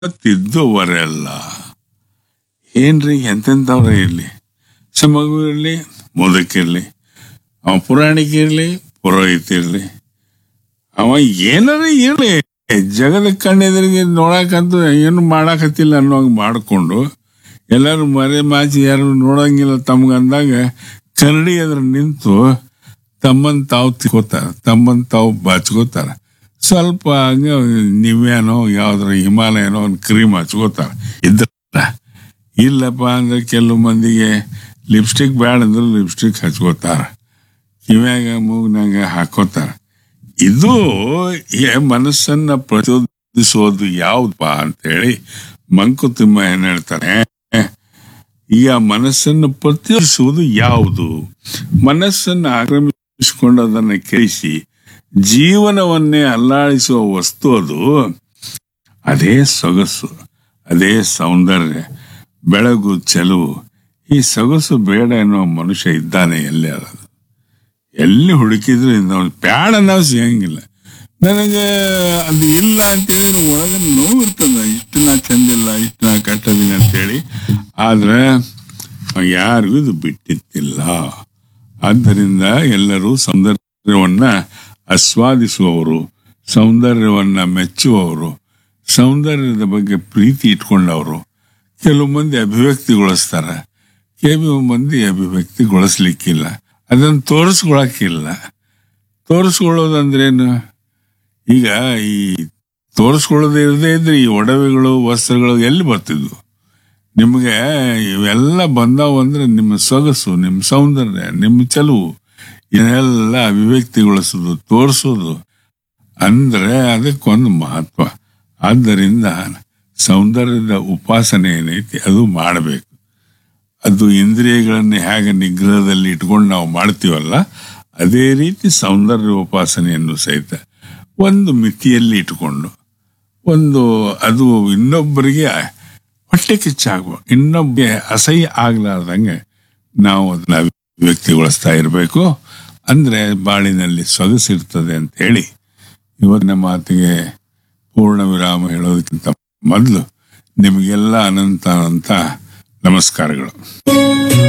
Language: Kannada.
ತಿದ್ದುವರೆಲ್ಲ ಏನ್ರಿ ಎಂತೆಂಥವ್ರೆ ಇರಲಿ ಮಗು ಇರಲಿ ಮುದಕ್ಕಿರ್ಲಿ ಅವ ಪುರಾಣಿಕ ಇರಲಿ ಪುರೋಹಿತ ಇರಲಿ ಅವ ಏನಾರ ಇರಲಿ ಜಗದ ಕಣ್ಣೆದುರಿಗೆ ನೋಡಕಂತೂ ಏನು ಮಾಡಾಕತ್ತಿಲ್ಲ ಅನ್ನೋಂಗೆ ಮಾಡಿಕೊಂಡು ಎಲ್ಲರೂ ಮರೆ ಮಾಚಿ ಯಾರು ನೋಡಂಗಿಲ್ಲ ತಮ್ಗಂದಾಗ ಕನ್ನಡಿ ಎದುರು ನಿಂತು ತಮ್ಮನ್ ತಾವು ತಿಕ್ಕೋತಾರ ತಮ್ಮನ್ ತಾವು ಬಾಚ್ಕೋತಾರ ಸ್ವಲ್ಪ ಹಂಗ ನಿವ್ಯಾನೋ ಯಾವ್ದಾರ ಹಿಮಾಲಯನೋ ಒಂದು ಕ್ರೀಮ್ ಹಚ್ಕೋತಾರ ಇದ್ರ ಇಲ್ಲಪ್ಪ ಅಂದ್ರೆ ಕೆಲವು ಮಂದಿಗೆ ಲಿಪ್ಸ್ಟಿಕ್ ಬ್ಯಾಡ ಅಂದ್ರೆ ಲಿಪ್ಸ್ಟಿಕ್ ಹಚ್ಕೋತಾರ ಕಿವ್ಯಾಗ ಮೂಗ್ನಾಗ ಹಾಕೋತಾರ ಇದು ಏ ಮನಸ್ಸನ್ನ ಪ್ರಚೋದಿಸೋದು ಯಾವ್ದಪ್ಪ ಅಂತೇಳಿ ಮಂಕುತಿಮ್ಮ ಏನ್ ಹೇಳ್ತಾರೆ ಈಗ ಮನಸ್ಸನ್ನು ಪ್ರಚೋದಿಸುವುದು ಯಾವುದು ಮನಸ್ಸನ್ನು ಆಕ್ರಮಿಸಿಕೊಂಡು ಅದನ್ನು ಕೆಡಿಸಿ ಜೀವನವನ್ನೇ ಅಲ್ಲಾಡಿಸುವ ವಸ್ತು ಅದು ಅದೇ ಸೊಗಸು ಅದೇ ಸೌಂದರ್ಯ ಬೆಳಗು ಚೆಲುವು ಈ ಸೊಗಸು ಬೇಡ ಎನ್ನುವ ಮನುಷ್ಯ ಇದ್ದಾನೆ ಎಲ್ಲೇ ಅದು ಎಲ್ಲಿ ಹುಡುಕಿದ್ರು ನಾವು ಪ್ಯಾಡ ನಾವು ಸಿಗಂಗಿಲ್ಲ ನನಗೆ ಅದು ಇಲ್ಲ ಅಂತೇಳಿ ಒಳಗೆ ನೋವು ಇರ್ತದ ಇಷ್ಟು ನಾ ಚಂದಿಲ್ಲ ಇಷ್ಟು ನಾ ಕಟ್ಟದಿಲ್ಲ ಅಂತೇಳಿ ಆದ್ರೆ ಯಾರಿಗೂ ಇದು ಬಿಟ್ಟಿತ್ತಿಲ್ಲ ಆದ್ದರಿಂದ ಎಲ್ಲರೂ ಸೌಂದರ್ಯವನ್ನ ಆಸ್ವಾದಿಸುವವರು ಸೌಂದರ್ಯವನ್ನ ಮೆಚ್ಚುವವರು ಸೌಂದರ್ಯದ ಬಗ್ಗೆ ಪ್ರೀತಿ ಇಟ್ಕೊಂಡವರು ಕೆಲವು ಮಂದಿ ಅಭಿವ್ಯಕ್ತಿಗೊಳಿಸ್ತಾರ ಕೆಲವು ಮಂದಿ ಅಭಿವ್ಯಕ್ತಿಗೊಳಿಸ್ಲಿಕ್ಕಿಲ್ಲ ಅದನ್ನು ತೋರಿಸ್ಕೊಳಕ್ಕಿಲ್ಲ ತೋರಿಸ್ಕೊಳ್ಳೋದಂದ್ರೇನು ಈಗ ಈ ತೋರಿಸ್ಕೊಳ್ಳೋದೇ ಇರದೇ ಇದ್ರೆ ಈ ಒಡವೆಗಳು ವಸ್ತ್ರಗಳು ಎಲ್ಲಿ ಬರ್ತಿದ್ವು ನಿಮಗೆ ಇವೆಲ್ಲ ಬಂದಾವು ಅಂದ್ರೆ ನಿಮ್ಮ ಸೊಗಸು ನಿಮ್ಮ ಸೌಂದರ್ಯ ನಿಮ್ಮ ಚೆಲುವು ಇದನ್ನೆಲ್ಲ ಅಭಿವ್ಯಕ್ತಿಗೊಳಿಸೋದು ತೋರಿಸೋದು ಅಂದ್ರೆ ಅದಕ್ಕೊಂದು ಮಹತ್ವ ಆದ್ದರಿಂದ ಸೌಂದರ್ಯದ ಉಪಾಸನೆ ಏನೈತಿ ಅದು ಮಾಡಬೇಕು ಅದು ಇಂದ್ರಿಯಗಳನ್ನು ಹೇಗೆ ನಿಗ್ರಹದಲ್ಲಿ ಇಟ್ಕೊಂಡು ನಾವು ಮಾಡ್ತೀವಲ್ಲ ಅದೇ ರೀತಿ ಸೌಂದರ್ಯ ಉಪಾಸನೆಯನ್ನು ಸಹಿತ ಒಂದು ಮಿತಿಯಲ್ಲಿ ಇಟ್ಕೊಂಡು ಒಂದು ಅದು ಇನ್ನೊಬ್ಬರಿಗೆ ಹೊಟ್ಟೆ ಕಿಚ್ಚಾಗುವ ಇನ್ನೊಬ್ಬಗೆ ಅಸಹ್ಯ ಆಗ್ಲಾರ್ದಂಗೆ ನಾವು ಅದನ್ನ ವ್ಯಕ್ತಿಗೊಳಿಸ್ತಾ ಇರಬೇಕು ಅಂದ್ರೆ ಬಾಳಿನಲ್ಲಿ ಸೊಗಸಿರ್ತದೆ ಅಂತ ಹೇಳಿ ಇವತ್ತಿನ ಮಾತಿಗೆ ಪೂರ್ಣ ವಿರಾಮ ಹೇಳೋದಕ್ಕಿಂತ ಮೊದಲು ನಿಮಗೆಲ್ಲ ಅನಂತ ಅನಂತ ನಮಸ್ಕಾರಗಳು